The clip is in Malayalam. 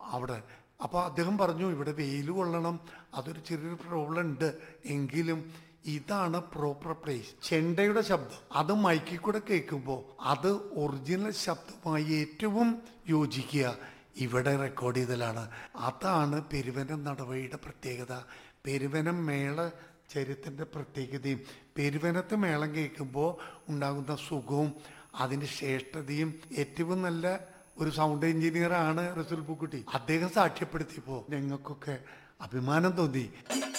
അവിടെ അപ്പോൾ അദ്ദേഹം പറഞ്ഞു ഇവിടെ വെയിൽ കൊള്ളണം അതൊരു ചെറിയൊരു പ്രോബ്ലം ഉണ്ട് എങ്കിലും ഇതാണ് പ്രോപ്പർ പ്ലേസ് ചെണ്ടയുടെ ശബ്ദം അത് മൈക്കിൽ കൂടെ കേൾക്കുമ്പോൾ അത് ഒറിജിനൽ ശബ്ദമായി ഏറ്റവും യോജിക്കുക ഇവിടെ റെക്കോർഡ് ചെയ്തലാണ് അതാണ് പെരുവനം നടവഴിയുടെ പ്രത്യേകത പെരുവനം മേള ചരിത്രത്തിൻ്റെ പ്രത്യേകതയും പെരുവനത്ത് മേളം കേൾക്കുമ്പോൾ ഉണ്ടാകുന്ന സുഖവും അതിൻ്റെ ശ്രേഷ്ഠതയും ഏറ്റവും നല്ല ഒരു സൗണ്ട് എഞ്ചിനീയർ ആണ് റസുൽ പൂക്കുട്ടി അദ്ദേഹം സാക്ഷ്യപ്പെടുത്തിയപ്പോൾ ഞങ്ങൾക്കൊക്കെ അഭിമാനം തോന്നി